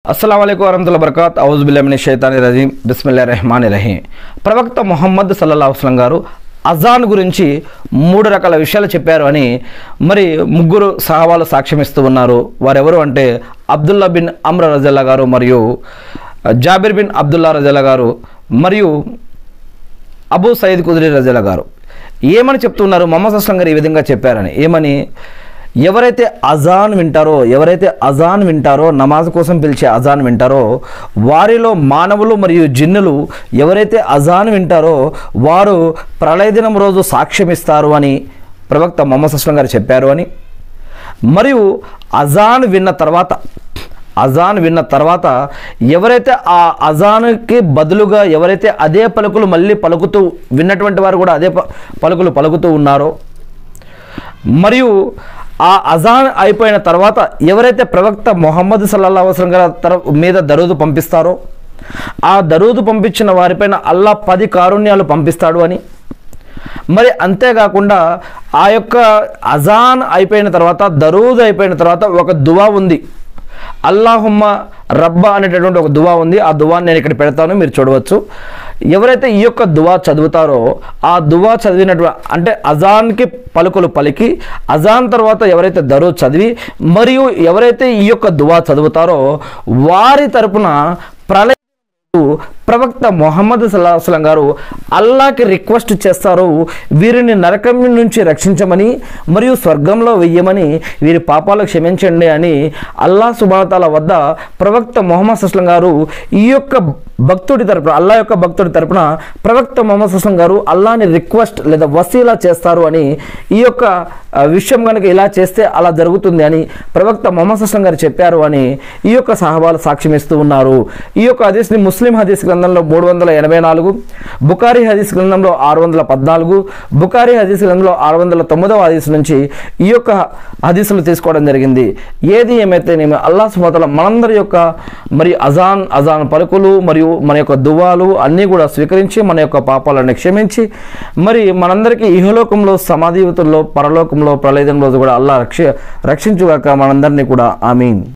అస్సలం అయికు వరహతుల్లా బర్కాత్ ఔజ్ బిల్లమిని షైతాని రజీం బిస్మిల్లా రెహమాన్ రహీం ప్రవక్త మొహమ్మద్ సల్లల్లా వస్లం గారు అజాన్ గురించి మూడు రకాల విషయాలు చెప్పారు అని మరి ముగ్గురు సహవాలు సాక్ష్యం ఇస్తూ ఉన్నారు వారెవరు అంటే అబ్దుల్లా బిన్ అమ్ర రజల్లా గారు మరియు జాబిర్ బిన్ అబ్దుల్లా రజల్లా గారు మరియు అబూ సయీద్ కుదిరి రజల గారు ఏమని చెప్తున్నారు మొహమ్మద్ అస్లం గారు ఈ విధంగా చెప్పారని ఏమని ఎవరైతే అజాన్ వింటారో ఎవరైతే అజాన్ వింటారో నమాజ్ కోసం పిలిచే అజాన్ వింటారో వారిలో మానవులు మరియు జిన్నులు ఎవరైతే అజాన్ వింటారో వారు ప్రళయ దినం రోజు సాక్ష్యమిస్తారు అని ప్రవక్త మొహమ్మద్ అస్లం గారు చెప్పారు అని మరియు అజాన్ విన్న తర్వాత అజాన్ విన్న తర్వాత ఎవరైతే ఆ అజాన్కి బదులుగా ఎవరైతే అదే పలుకులు మళ్ళీ పలుకుతూ విన్నటువంటి వారు కూడా అదే ప- పలుకులు పలుకుతూ ఉన్నారో మరియు ఆ అజాన్ అయిపోయిన తర్వాత ఎవరైతే ప్రవక్త మొహమ్మద్ సల్లల్లా వసలం గారి తర మీద దరూదు పంపిస్తారో ఆ దరూదు పంపించిన వారిపైన అల్లా పది కారుణ్యాలు పంపిస్తాడు అని మరి అంతేకాకుండా ఆ యొక్క అజాన్ అయిపోయిన తర్వాత దరూద్ అయిపోయిన తర్వాత ఒక దువా ఉంది అల్లాహుమ్మ రబ్బా అనేటటువంటి ఒక దువా ఉంది ఆ దువాని నేను ఇక్కడ పెడతాను మీరు చూడవచ్చు ఎవరైతే ఈ యొక్క దువా చదువుతారో ఆ దువా చదివినటువంటి అంటే అజాన్కి పలుకులు పలికి అజాన్ తర్వాత ఎవరైతే దరూ చదివి మరియు ఎవరైతే ఈ యొక్క దువా చదువుతారో వారి తరపున ప్రళయ ప్రవక్త మొహమ్మద్ సల్లాహం గారు అల్లాకి రిక్వెస్ట్ చేస్తారు వీరిని నరకం నుంచి రక్షించమని మరియు స్వర్గంలో వెయ్యమని వీరి పాపాలు క్షమించండి అని అల్లా సుబాతాల వద్ద ప్రవక్త మొహమ్మద్ అస్లం గారు ఈ యొక్క భక్తుడి తరపున అల్లా యొక్క భక్తుడి తరపున ప్రవక్త మొహమ్మద్ అస్లం గారు అల్లాని రిక్వెస్ట్ లేదా వసీలా చేస్తారు అని ఈ యొక్క ఆ, విషయం కనుక ఇలా చేస్తే అలా జరుగుతుంది అని ప్రవక్త మొహమ్మద్ అస్లం గారు చెప్పారు అని ఈ యొక్క సహబాలు సాక్ష్యం ఇస్తూ ఉన్నారు ఈ యొక్క హదీస్ని ముస్లిం హదీస్ గ్రంథంలో మూడు వందల ఎనభై నాలుగు బుకారీ హదీస్ గ్రంథంలో ఆరు వందల పద్నాలుగు బుకారీ హదీస్ గ్రంథంలో ఆరు వందల తొమ్మిదవ హదీస్ నుంచి ఈ యొక్క హదీసులు తీసుకోవడం జరిగింది ఏది ఏమైతేనేమి అల్లా సుమతల మనందరి యొక్క మరి అజాన్ అజాన్ పలుకులు మరియు మన యొక్క దువాలు అన్నీ కూడా స్వీకరించి మన యొక్క పాపాలను క్షమించి మరి మనందరికీ ఇహలోకంలో సమాధివతుల్లో పరలోకంలో ప్రళయదంలో కూడా అల్లా రక్ష రక్షించుగాక మనందరినీ కూడా ఆమీన్